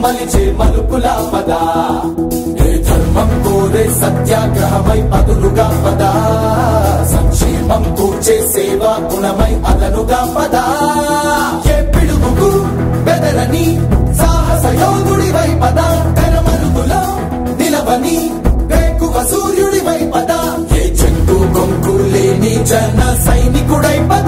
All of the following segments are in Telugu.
మలిచే మలుపుల పద ఏ ధర్మం కోరే సత్యాగ్రహమై పదులుగా పద సంక్షేమం కూర్చే సేవా గుణమై అదనుగా పద ఏ పిడుగుకు బెదరని సాహస యోధుడివై పద కరమరుగులో నిలవని వేకువ సూర్యుడివై పద ఏ చెట్టు కొంకు లేని జన సైనికుడై పద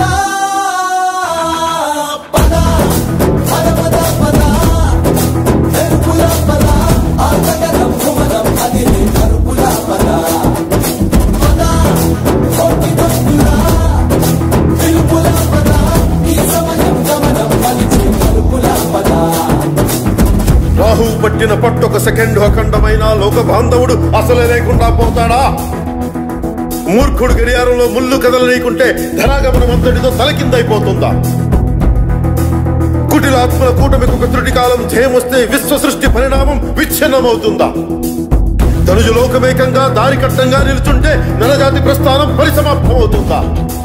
పద పద పద పద ఎరుపుల పద ఆటగలం భువనం అది నీ కరుపుల పద పద కోటి దొంగుల పిలుపుల పద ఈ సమయం గమనం మలిచి కరుపుల పద రాహు పట్టిన పట్టొక సెకండ్ అఖండమైన లోక బాంధవుడు అసలే లేకుండా పోతాడా మూర్ఖుడు గడియారంలో ముళ్ళు కదలనీకుంటే ధనాగమనం అంతటితో తలకిందైపోతుందా కుటిలాత్మల కూటమికి ఒక త్రుటి కాలం ధ్యేయమొస్తే విశ్వ సృష్టి పరిణామం విచ్ఛిన్నమవుతుందా తనుజు లోకమేకంగా దారి కట్టంగా నిలుచుంటే నరజాతి ప్రస్థానం పరిసమాప్తమవుతుందా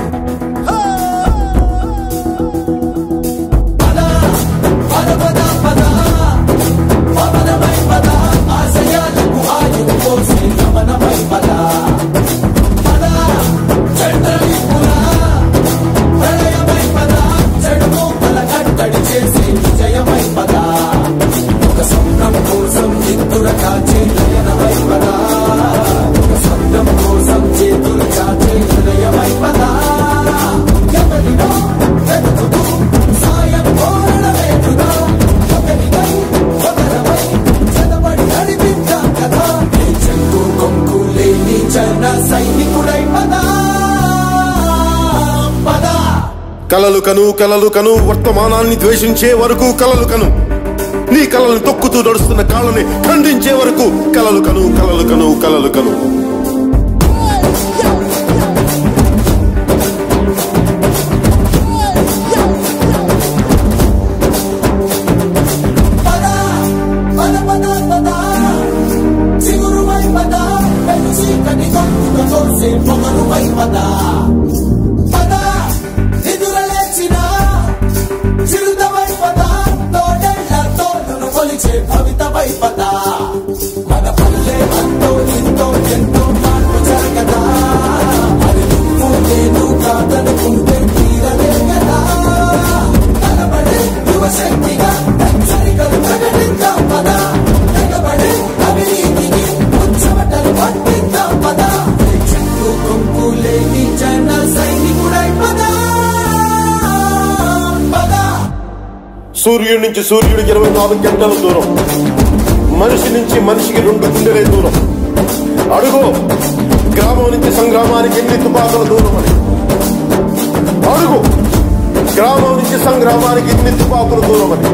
పద పద పద పద పవనమై పద ఆశయాలకు ఆయువు పోసి గమనమై పద పద చంద్రవిపుల ప్రళయమై పద చెడు మూకల కట్టడి చేసి విజయమై పద ఒక స్వప్నం కోసం ఎత్తుల కాచే నయనమై పద ఒక స్వప్నం కోసం చేతులు చాచే హృదయమై పద ఎవరినో వెతుకుతూ సాయం కోరడమే వృధా. ఒకరికై ఒకరమై చదవడి నడిపిద్దాం కదా. ఈ చెంగు కొంగు లేని జన సైనికుడై పద పద కలలు కను కలలు కను వర్తమానాన్ని ద్వేషించే వరకు కలలు కను నీ కలలను తొక్కుతూ నడుస్తున్న కాళ్ళని ఖండించే వరకు కలలు కను కలలు కను కలలు కను పద పద పద పద చిగురువై పద పెను చీకటి కట్టుక తోసే పొగరువై పద పద ఎదురలేచిన చిరుతవై పద తోడేళ్ల తోడును కొలిచే భవితవై పద మన పల్లె అంతో ఎంతో ఎంతో మార్పు జరగదా అది నువ్వు నేను కాదనుకుంటే తీరలే కదా కలబడే యువశక్తిగా హెచ్చరికలు ప్రకటిద్దాం పద తెగబడే అవినీతికి ఉచ్చమటలు పట్టిద్దాం పద చెట్టు కొంపు లేని జన సైనికుడై పద పద సూర్యుడి నుంచి సూర్యుడికి ఇరవై నాలుగు గంటల దూరం మనిషి నుంచి మనిషికి రెండు గుండెలే దూరం అడుగు గ్రామం నుంచి సంగ్రామానికి ఎన్ని తుపాకుల దూరం అని అడుగు గ్రామం నుంచి సంగ్రామానికి ఎన్ని తుపాకుల దూరం అని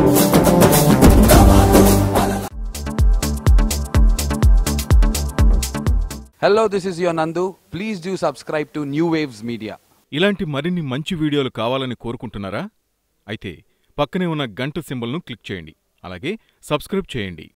Hello, this is your Nandu. Please do subscribe to New Waves Media. ఇలాంటి మరిన్ని మంచి వీడియోలు కావాలని కోరుకుంటున్నారా అయితే పక్కనే ఉన్న గంట సింబల్ను క్లిక్ చేయండి అలాగే సబ్స్క్రైబ్ చేయండి